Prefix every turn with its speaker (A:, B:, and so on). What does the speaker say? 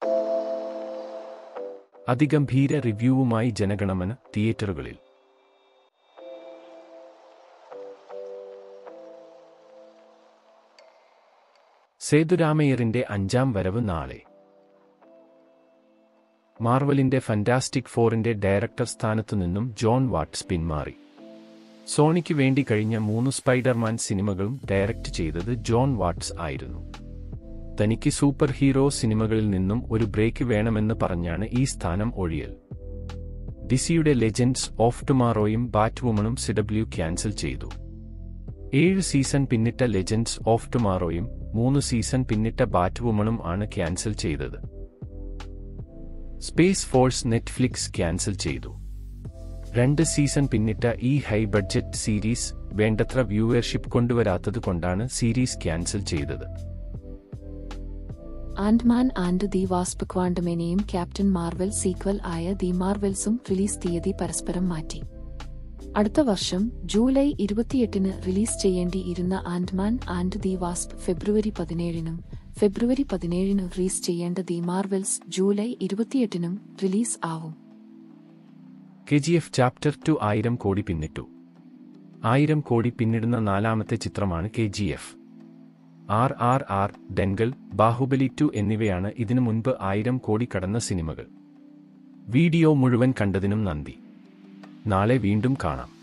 A: അതിഗംഭീര റിവ്യൂവുമായി ജനഗണമന തിയേറ്ററുകളിൽ സേതുരാമയ്യറിന്റെ അഞ്ചാം വരവ് നാളെ മാർവലിന്റെ ഫന്റാസ്റ്റിക് ഫോറിന്റെ ഡയറക്ടർ സ്ഥാനത്തു നിന്നും ജോൺ വാട്ട്സ് പിന്മാറി സോണിക്ക് വേണ്ടി കഴിഞ്ഞ മൂന്ന് സ്പൈഡർമാൻ സിനിമകളും ഡയറക്റ്റ് ചെയ്തത് ജോൺ വാട്ട്സ് ആയിരുന്നു തനിക്ക് സൂപ്പർ ഹീറോ സിനിമകളിൽ നിന്നും ഒരു ബ്രേക്ക് വേണമെന്ന് പറഞ്ഞാണ് ഈ സ്ഥാനം ഒഴിയൽ ഡിസിയുടെ ലെജൻഡ്സ് ഓഫ് ടുമാറോയും ബാറ്റ്വുമണും സിഡബ്ല്യു ക്യാൻസൽ ചെയ്തു ഏഴ് സീസൺ പിന്നിട്ട ലെജൻഡ്സ് ഓഫ് ടുമാറോയും മൂന്ന് സീസൺ പിന്നിട്ട ബാറ്റ്വുമണും ആണ് ക്യാൻസൽ ചെയ്തത് സ്പേസ് ഫോഴ്സ് നെറ്റ്ഫ്ലിക്സ് ക്യാൻസൽ ചെയ്തു രണ്ട് സീസൺ പിന്നിട്ട ഈ ഹൈ ബഡ്ജറ്റ് സീരീസ് വേണ്ടത്ര വ്യൂവർഷിപ്പ് കൊണ്ടുവരാത്തത് കൊണ്ടാണ് സീരീസ് ക്യാൻസൽ ചെയ്തത്
B: ആൻഡ്മാൻ ആൻഡ് ദി വാസ്പ് ക്വാണ്ടമേനെയും ക്യാപ്റ്റൻ മാർവൽ സീക്വൽ ആയ ദി മാർവൽസും റിലീസ് തീയതി പരസ്പരം മാറ്റി അടുത്ത വർഷം ജൂലൈ ഇരുപത്തിയെട്ടിന് റിലീസ് ചെയ്യേണ്ടിയിരുന്ന Ant Man and the Wasp February പതിനേഴിനും ഫെബ്രുവരി പതിനേഴിന് റിലീസ് ചെയ്യേണ്ട ദി മാർവൽസ് ജൂലൈ ഇരുപത്തിയെട്ടിനും റിലീസ് ആവും
A: കെ ജി എഫ് ചാപ്റ്റർ ടു ആയിരം കോടി പിന്നിട്ടു ആയിരം കോടി പിന്നിടുന്ന നാലാമത്തെ ചിത്രമാണ് കെ ജി എഫ് ആർ ആർ ആർ ഡെൻഗൽ ബാഹുബലി ടു എന്നിവയാണ് ഇതിനു മുൻപ് ആയിരം കോടി കടന്ന സിനിമകൾ വീഡിയോ മുഴുവൻ കണ്ടതിനും നന്ദി നാളെ വീണ്ടും കാണാം